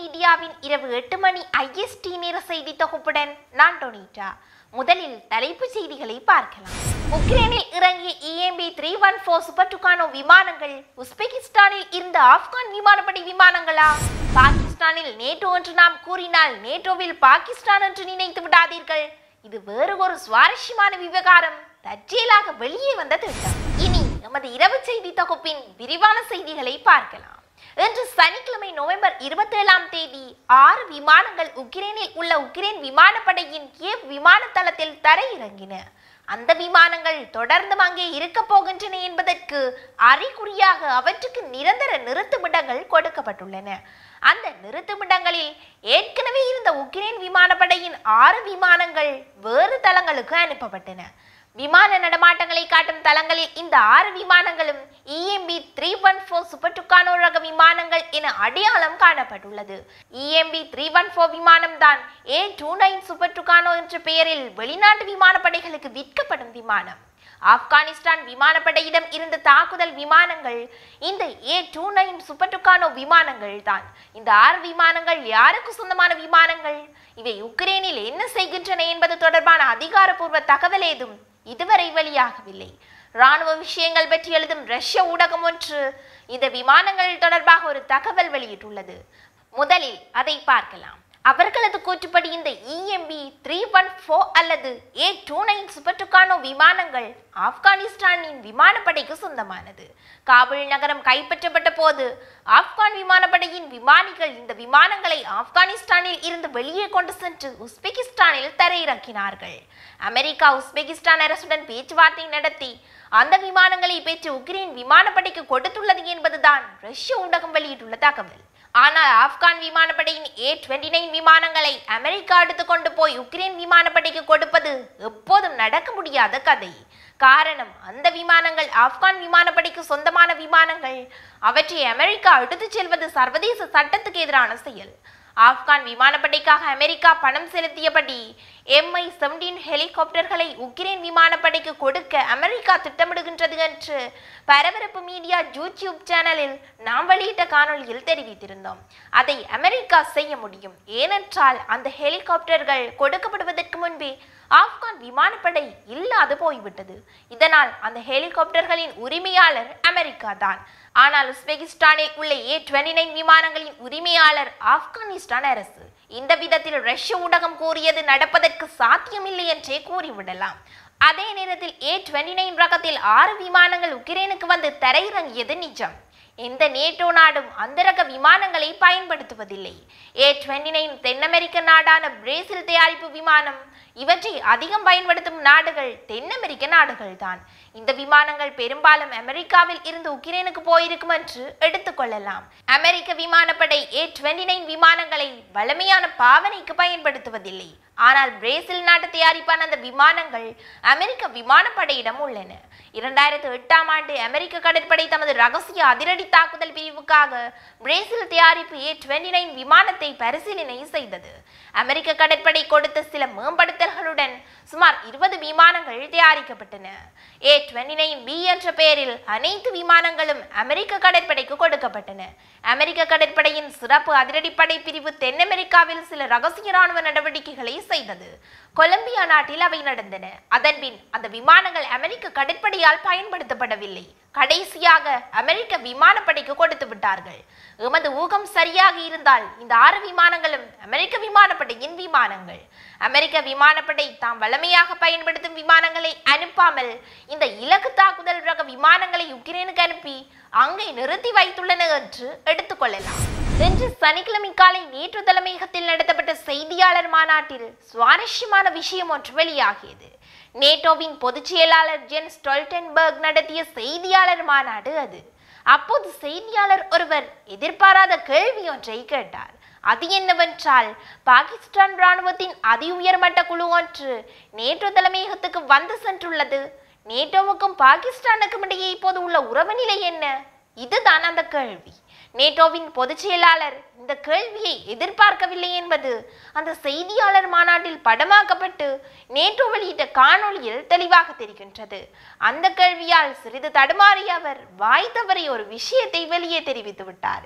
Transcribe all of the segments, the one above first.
மீடியாவின் இரவு எட்டு மணி ஐஎஸ்டி நேர செய்தி தொகுப்புடன் நான் டொனிட்டா முதலில் தலைப்புச் செய்திகளை பார்க்கலாம் உக்ரைனில் இறங்கிய EMB three one four super Tucano விமானங்கள் உஸ்பெகிஸ்தானில் இருந்த ஆப்கான் விமானப்படை விமானங்களா பாகிஸ்தானில் நேட்டோ என்று நாம் கூறினால் நேட்டோவில் பாகிஸ்தான் என்று நினைத்து விடாதீர்கள் இது வேறு ஒரு சுவாரஸ்யமான விவகாரம் தற்செயலாக வெளியே வந்த திட்டம் இனி நமது இரவு செய்தி தொகுப்பின் விரிவான செய்திகளை பார்க்கலாம் இன்று சனிக்கிழமை நவம்பர் இருபத்தேழாம் தேதி ஆறு விமானங்கள் உக்ரைனில் உள்ள உக்ரைன் விமானப்படையின் கியவ் விமான தளத்தில் தரையிறங்கின அந்த விமானங்கள் தொடர்ந்து அங்கே இருக்க போகின்றன என்பதற்கு அறிகுறியாக அவற்றுக்கு நிரந்தர நிறுத்துமிடங்கள் கொடுக்கப்பட்டுள்ளன அந்த நிறுத்துமிடங்களில் ஏற்கனவே இருந்த உக்ரைன் விமானப்படையின் ஆறு விமானங்கள் வேறு தளங்களுக்கு அனுப்பப்பட்டன விமான நடமாட்டங்களை காட்டும் தளங்களில் இந்த ஆறு விமானங்களும் EMB three one four super Tucano ரக விமானங்கள் என அடையாளம் காணப்பட்டுள்ளது இஎம்பி த்ரீ ஒன் ஃபோர் விமானம் தான் A two nine super Tucano என்ற பெயரில் வெளிநாட்டு விமானப்படைகளுக்கு விற்கப்படும் விமானம் ஆப்கானிஸ்தான் விமானப்படையிடம் இருந்த தாக்குதல் விமானங்கள் இந்த A two nine super Tucano விமானங்கள் தான் இந்த ஆறு விமானங்கள் யாருக்கு சொந்தமான விமானங்கள் இவை உக்ரைனில் என்ன செய்கின்றன என்பது தொடர்பான அதிகாரப்பூர்வ தகவல் ஏதும் இதுவரை வெளியாகவில்லை ராணுவ விஷயங்கள் பற்றி எழுதும் ரஷ்ய ஊடகம் ஒன்று இந்த விமானங்கள் தொடர்பாக ஒரு தகவல் வெளியிட்டுள்ளது முதலில் அதை பார்க்கலாம் அவர்களது கூற்றுப்படி இந்த இஎம்பி த்ரீ ஒன் ஃபோர் அல்லது A two nine super Tucano விமானங்கள் ஆப்கானிஸ்தானின் விமானப்படைக்கு சொந்தமானது காபுல் நகரம் கைப்பற்றப்பட்ட போது ஆப்கான் விமானப்படையின் விமானிகள் இந்த விமானங்களை ஆப்கானிஸ்தானில் இருந்து வெளியே கொண்டு சென்று உஸ்பெகிஸ்தானில் தரையிறக்கினார்கள் அமெரிக்கா உஸ்பெகிஸ்தான் அரசுடன் பேச்சுவார்த்தை நடத்தி அந்த விமானங்களை பெற்று உக்ரைன் விமானப்படைக்கு கொடுத்துள்ளது என்பதுதான் ரஷ்ய ஊடகம் வெளியிட்டுள்ள தகவல் ஆனால் ஆப்கான் விமானப்படையின் ஏ டுவெண்ட்டி நைன் விமானங்களை அமெரிக்கா எடுத்துக்கொண்டு போய் உக்ரைன் விமானப்படைக்கு கொடுப்பது எப்போதும் நடக்க முடியாத கதை காரணம் அந்த விமானங்கள் ஆப்கான் விமானப்படைக்கு சொந்தமான விமானங்கள் அவற்றை அமெரிக்கா எடுத்துச் செல்வது சர்வதேச சட்டத்துக்கு எதிரான செயல் ஆப்கான் விமானப்படைக்காக அமெரிக்கா பணம் செலுத்தியபடி எம்ஐ செவன்டீன் ஹெலிகாப்டர்களை உக்ரைன் விமானப்படைக்கு கொடுக்க அமெரிக்கா திட்டமிடுகின்றது என்று பரபரப்பு மீடியா யூடியூப் சேனலில் நாம் வெளியிட்ட காணொளியில் தெரிவித்திருந்தோம் அதை அமெரிக்கா செய்ய முடியும் ஏனென்றால் அந்த ஹெலிகாப்டர்கள் கொடுக்கப்படுவதற்கு முன்பே ஆப்கான் விமானப்படை இல்லாது போய்விட்டது இதனால் அந்த ஹெலிகாப்டர்களின் உரிமையாளர் அமெரிக்கா தான் ஆனால் உஸ்பெகிஸ்தானில் உள்ள ஏ டுவெண்ட்டி நைன் விமானங்களின் உரிமையாளர் ஆப்கானிஸ்தான் அரசு இந்த விதத்தில் ரஷ்ய ஊடகம் கூறியது நடப்பதற்கு சாத்தியமில்லை என்றே கூறிவிடலாம் அதே நேரத்தில் ஏ டுவெண்ட்டி நைன் ரகத்தில் ஆறு விமானங்கள் உக்ரைனுக்கு வந்து தரையிறங்கியது நிஜம் எந்த நேட்டோ நாடும் அந்த ரக விமானங்களை பயன்படுத்துவதில்லை ஏ டுவெண்ட்டி நைன் தென் அமெரிக்க நாடான பிரேசில் தயாரிப்பு விமானம் இவற்றை அதிகம் பயன்படுத்தும் நாடுகள் தென் அமெரிக்க நாடுகள் தான் இந்த விமானங்கள் பெரும்பாலும் அமெரிக்காவில் இருந்து உக்ரைனுக்கு போயிருக்கும் என்று எடுத்துக்கொள்ளலாம் அமெரிக்க விமானப்படை ஏ டுவெண்ட்டி நைன் விமானங்களை வலிமையான பாவனைக்கு பயன்படுத்துவதில்லை ஆனால் பிரேசில் நாட்டு தயாரிப்பான அந்த விமானங்கள் அமெரிக்க விமானப்படையிடம் உள்ளன இரண்டாயிரத்து எட்டாம் ஆண்டு அமெரிக்க கடற்படை தமது ரகசிய அதிரடி தாக்குதல் பிரிவுக்காக பிரேசில் தயாரிப்பு ஏ டுவெண்ட்டி நைன் விமானத்தை பரிசீலனை செய்தது அமெரிக்க கடற்படை கொடுத்த சில மேம்படுத்தல்களுடன் சுமார் இருபது விமானங்கள் தயாரிக்கப்பட்டன ஏ டுவெண்ட்டி நைன் பி என்ற பெயரில் அனைத்து விமானங்களும் அமெரிக்க கடற்படைக்கு கொடுக்கப்பட்டன அமெரிக்க கடற்படையின் சிறப்பு அதிரடிப்படை பிரிவு தென் அமெரிக்காவில் சில ரகசிய ராணுவ நடவடிக்கைகளை செய்தது கொலம்பியா நாட்டில் அவை நடந்தன அதன்பின் அந்த விமானங்கள் அமெரிக்க கடற்படையால் பயன்படுத்தப்படவில்லை கடைசியாக அமெரிக்க விமானப்படைக்கு கொடுத்து விட்டார்கள் எமது ஊகம் சரியாக இருந்தால் இந்த ஆறு விமானங்களும் அமெரிக்க விமானப்படையின் விமானங்கள் அமெரிக்க விமானப்படை தாம் வலிமையாக பயன்படுத்தும் விமானங்களை அனுப்பாமல் இந்த இலக்கு தாக்குதல் ரக விமானங்களை உக்ரைனுக்கு அனுப்பி அங்கே நிறுத்தி வைத்துள்ளன என்று எடுத்துக்கொள்ளலாம் இன்று சனிக்கிழமை காலை நேற்று தலைமையகத்தில் நடத்தப்பட்ட செய்தியாளர் மாநாட்டில் சுவாரஸ்யமான விஷயம் ஒன்று வெளியாகியது நேட்டோவின் பொதுச் செயலாளர் ஜென் ஸ்டொல்டன்பர்க் நடத்திய செய்தியாளர் மாநாடு அது அப்போது செய்தியாளர் ஒருவர் எதிர்பாராத கேள்வி ஒன்றை கேட்டார் அது என்னவென்றால் பாகிஸ்தான் ராணுவத்தின் அதி உயர்மட்ட குழு ஒன்று நேட்டோ தலைமையகத்துக்கு வந்து சென்றுள்ளது நேட்டோவுக்கும் பாகிஸ்தானுக்கும் இடையே இப்போது உள்ள உறவு நிலை என்ன இதுதான் அந்த கேள்வி நேட்டோவின் பொதுச் செயலாளர் இந்த கேள்வியை எதிர்பார்க்கவில்லை என்பது அந்த செய்தியாளர் மாநாட்டில் படமாக்கப்பட்டு நேட்டோ வெளியிட்ட காணொளியில் தெளிவாக தெரிகின்றது அந்த கேள்வியால் சிறிது தடுமாறிய அவர் வாய் தவறிய ஒரு விஷயத்தை வெளியே தெரிவித்து விட்டார்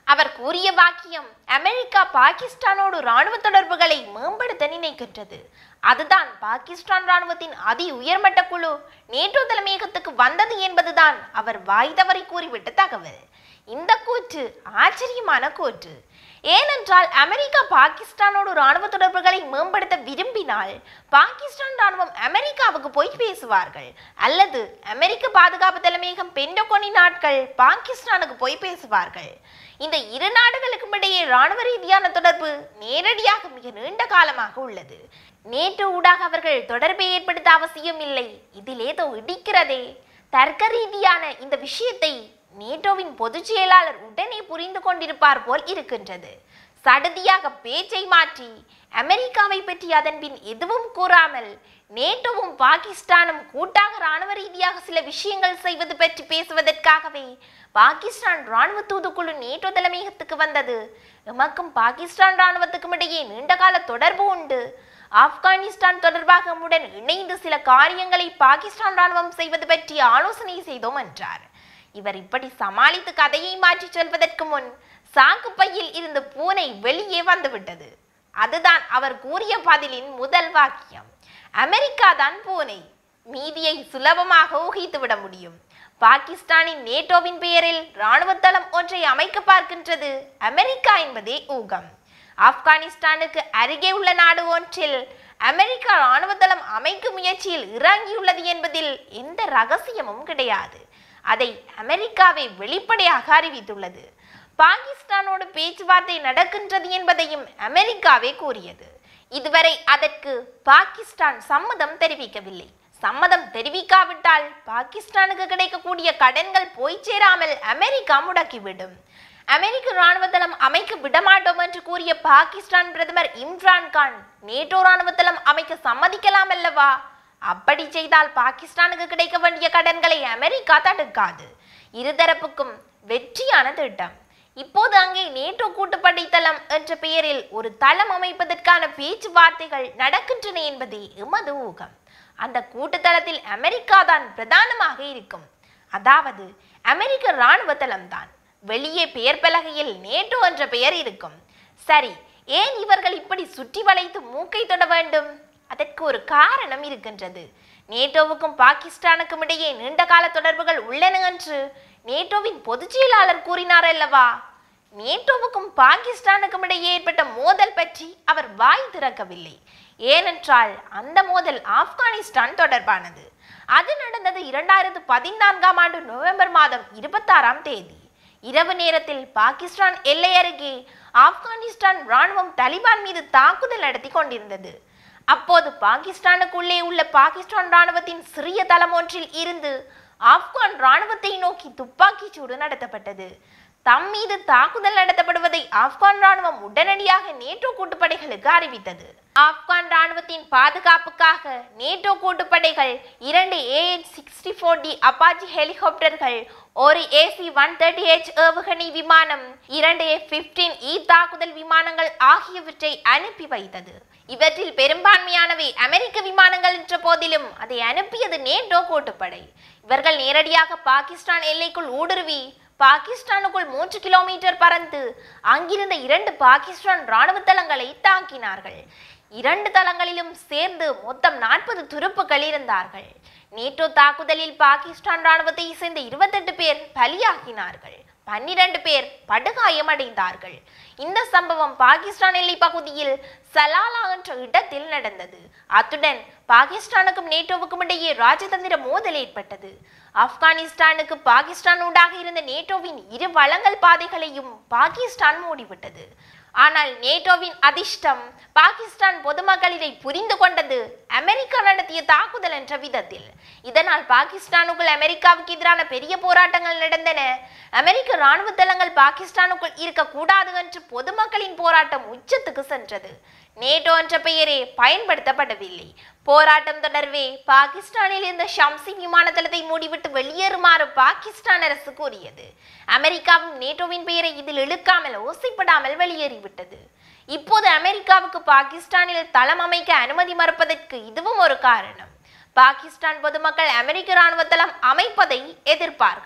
அவர் கூறிய வாக்கியம் அமெரிக்கா பாகிஸ்தானோடு ராணுவ தொடர்புகளை மேம்படுத்த நினைக்கின்றது அதுதான் பாகிஸ்தான் ராணுவத்தின் அதி உயர்மட்ட குழு நேட்டோ தலைமையகத்துக்கு வந்தது என்பதுதான் அவர் வாய் தவறி கூறிவிட்ட தகவல் இந்த கூற்று ஆச்சரியமான கூற்று ஏனென்றால் அமெரிக்கா பாகிஸ்தானோடு ராணுவ தொடர்புகளை மேம்படுத்த விரும்பினால் பாகிஸ்தான் ராணுவம் அமெரிக்காவுக்கு போய் பேசுவார்கள் அல்லது அமெரிக்க பாதுகாப்பு தலைமையகம் பெண்டகோனின் நாட்கள் பாகிஸ்தானுக்கு போய் பேசுவார்கள் இந்த இரு நாடுகளுக்கும் இடையே ராணுவ ரீதியான தொடர்பு நேரடியாக மிக நீண்ட காலமாக உள்ளது நேற்று ஊடாக அவர்கள் தொடர்பை ஏற்படுத்த அவசியம் இல்லை இதில் ஏதோ இடிக்கிறதே தர்க்க ரீதியான இந்த விஷயத்தை நேட்டோவின் பொதுச் செயலாளர் உடனே புரிந்து கொண்டிருப்பார் போல் இருக்கின்றது சடதியாக பேச்சை மாற்றி அமெரிக்காவை பற்றி அதன் பின் எதுவும் கூறாமல் நேட்டோவும் பாகிஸ்தானும் கூட்டாக ராணுவ ரீதியாக சில விஷயங்கள் செய்வது பற்றி பேசுவதற்காகவே பாகிஸ்தான் ராணுவ தூதுக்குழு நேட்டோ தலைமையகத்துக்கு வந்தது எமக்கும் பாகிஸ்தான் ராணுவத்துக்கும் இடையே நீண்டகால தொடர்பு உண்டு ஆப்கானிஸ்தான் தொடர்பாக உடன் இணைந்து சில காரியங்களை பாகிஸ்தான் ராணுவம் செய்வது பற்றி ஆலோசனை செய்தோம் என்றார் இவர் இப்படி சமாளித்து கதையை மாற்றி சொல்வதற்கு முன் சாக்கு பையில் இருந்து பூனை வெளியே வந்துவிட்டது அதுதான் அவர் கூறிய பதிலின் முதல் வாக்கியம் அமெரிக்கா தான் பூனை மீதியை சுலபமாக ஊகித்து விட முடியும் பாகிஸ்தானின் நேட்டோவின் பெயரில் இராணுவ தளம் ஒன்றை அமைக்க பார்க்கின்றது அமெரிக்கா என்பதே ஊகம் ஆப்கானிஸ்தானுக்கு அருகே உள்ள நாடு ஒன்றில் அமெரிக்கா இராணுவ தளம் அமைக்கும் முயற்சியில் இறங்கியுள்ளது என்பதில் எந்த ரகசியமும் கிடையாது அதை அமெரிக்காவை வெளிப்படையாக அறிவித்துள்ளது பாகிஸ்தானோடு பேச்சுவார்த்தை நடக்கின்றது என்பதையும் அமெரிக்காவே கூறியது இதுவரை அதற்கு பாகிஸ்தான் சம்மதம் தெரிவிக்கவில்லை சம்மதம் தெரிவிக்காவிட்டால் பாகிஸ்தானுக்கு கிடைக்கக்கூடிய கடன்கள் போய் சேராமல் அமெரிக்கா முடக்கிவிடும் அமெரிக்க ராணுவ தளம் அமைக்க விடமாட்டோம் என்று கூறிய பாகிஸ்தான் பிரதமர் இம்ரான் கான் நேட்டோ ராணுவ தளம் அமைக்க சம்மதிக்கலாம் அல்லவா அப்படி செய்தால் பாகிஸ்தானுக்கு கிடைக்க வேண்டிய கடன்களை அமெரிக்கா தடுக்காது இருதரப்புக்கும் வெற்றியான திட்டம் இப்போது அங்கே நேட்டோ கூட்டுப்படை தளம் என்ற பெயரில் ஒரு தளம் அமைப்பதற்கான பேச்சுவார்த்தைகள் நடக்கின்றன என்பதே எமது ஊகம் அந்த கூட்டுத்தளத்தில் அமெரிக்கா தான் பிரதானமாக இருக்கும் அதாவது அமெரிக்க இராணுவ தளம்தான் வெளியே பெயர் பலகையில் நேட்டோ என்ற பெயர் இருக்கும் சரி ஏன் இவர்கள் இப்படி சுற்றி வளைத்து மூக்கை தொட வேண்டும் அதற்கு ஒரு காரணம் இருக்கின்றது நேட்டோவுக்கும் பாகிஸ்தானுக்கும் இடையே நீண்டகால தொடர்புகள் உள்ளன என்று நேட்டோவின் பொதுச் செயலாளர் கூறினார் அல்லவா நேட்டோவுக்கும் பாகிஸ்தானுக்கும் இடையே ஏற்பட்ட மோதல் பற்றி அவர் வாய் திறக்கவில்லை ஏனென்றால் அந்த மோதல் ஆப்கானிஸ்தான் தொடர்பானது அது நடந்தது இரண்டாயிரத்து பதினான்காம் ஆண்டு நவம்பர் மாதம் இருபத்தாறாம் தேதி இரவு நேரத்தில் பாகிஸ்தான் எல்லை அருகே ஆப்கானிஸ்தான் ராணுவம் தலிபான் மீது தாக்குதல் நடத்தி கொண்டிருந்தது அப்போது பாகிஸ்தானுக்குள்ளே உள்ள பாகிஸ்தான் ராணுவத்தின் சிறிய தளம் ஒன்றில் இருந்து ஆப்கான் ராணுவத்தை நோக்கி துப்பாக்கிச் சூடு நடத்தப்பட்டது தம் மீது தாக்குதல் நடத்தப்படுவதை ஆப்கான் ராணுவம் உடனடியாக நேட்டோ கூட்டுப்படைகளுக்கு அறிவித்தது ஆப்கான் ராணுவத்தின் பாதுகாப்புக்காக நேட்டோ கூட்டுப்படைகள் இரண்டு AH sixty four D Apache ஹெலிகாப்டர்கள் ஒரு ஏசி ஒன் தேர்ட்டி ஹெச் ஏவுகணை விமானம் இரண்டு எஃப் பிப்டீன் இ தாக்குதல் விமானங்கள் ஆகியவற்றை அனுப்பி வைத்தது இவற்றில் பெரும்பான்மையானவை அமெரிக்க விமானங்கள் என்ற போதிலும் அதை அனுப்பியது நேட்டோ கூட்டுப்படை இவர்கள் நேரடியாக பாகிஸ்தான் எல்லைக்குள் ஊடுருவி பாகிஸ்தானுக்குள் மூன்று கிலோமீட்டர் பறந்து அங்கிருந்த இரண்டு பாகிஸ்தான் ராணுவ தளங்களை தாக்கினார்கள் இரண்டு தளங்களிலும் சேர்ந்து மொத்தம் நாற்பது துருப்புகள் இருந்தார்கள் நேட்டோ தாக்குதலில் பாகிஸ்தான் ராணுவத்தை சேர்ந்த இருபத்தெட்டு பேர் பலியாகினார்கள் பன்னிரண்டு பேர் படுகாயமடைந்தார்கள் இந்த சம்பவம் பாகிஸ்தான் எல்லை பகுதியில் சலாலா என்ற இடத்தில் நடந்தது அத்துடன் பாகிஸ்தானுக்கும் நேட்டோவுக்கும் இடையே ராஜதந்திர மோதல் ஏற்பட்டது ஆப்கானிஸ்தானுக்கு பாகிஸ்தான் ஊடாக இருந்த நேட்டோவின் இரு வளங்கள் பாதைகளையும் பாகிஸ்தான் மூடிவிட்டது ஆனால் நேட்டோவின் அதிர்ஷ்டம் பாகிஸ்தான் பொதுமக்கள் இதை புரிந்து கொண்டது அமெரிக்கா நடத்திய தாக்குதல் என்ற விதத்தில் இதனால் பாகிஸ்தானுக்குள் அமெரிக்காவுக்கு எதிரான பெரிய போராட்டங்கள் நடந்தன அமெரிக்க இராணுவ தளங்கள் பாகிஸ்தானுக்குள் இருக்கக்கூடாது என்று பொதுமக்களின் போராட்டம் உச்சத்துக்கு சென்றது நேட்டோ என்ற பெயரே பயன்படுத்தப்படவில்லை போராட்டம் தொடர்வே பாகிஸ்தானில் இருந்த ஷம்சி விமான தளத்தை மூடிவிட்டு வெளியேறுமாறு பாகிஸ்தான் அரசு கூறியது அமெரிக்காவும் நேட்டோவின் பெயரை இதில் இழுக்காமல் ஓசைப்படாமல் வெளியேறிவிட்டது இப்போது அமெரிக்காவுக்கு பாகிஸ்தானில் தளம் அமைக்க அனுமதி மறுப்பதற்கு இதுவும் ஒரு காரணம் பாகிஸ்தான் பொதுமக்கள் அமெரிக்க இராணுவ தளம் அமைப்பதை எதிர்ப்பார்கள்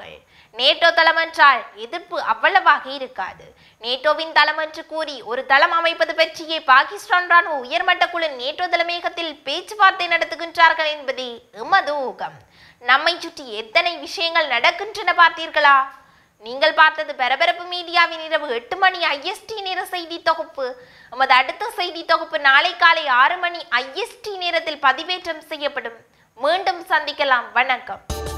நேட்டோ தளம் என்றால் எதிர்ப்பு அவ்வளவாக இருக்காது நேட்டோவின் தளம் என்று கூறி ஒரு தளம் அமைப்பது பற்றியே பாகிஸ்தான் ராணுவ உயர்மட்ட குழு நேட்டோ தலைமையகத்தில் பேச்சுவார்த்தை நடத்துகின்றார்கள் என்பதே எமது ஊகம் நம்மை சுற்றி எத்தனை விஷயங்கள் நடக்கின்றன பார்த்தீர்களா நீங்கள் பார்த்தது பரபரப்பு மீடியாவின் இரவு எட்டு மணி ஐஎஸ்டி நேர செய்தி தொகுப்பு நமது அடுத்த செய்தி தொகுப்பு நாளை காலை ஆறு மணி ஐஎஸ்டி நேரத்தில் பதிவேற்றம் செய்யப்படும் மீண்டும் சந்திக்கலாம் வணக்கம்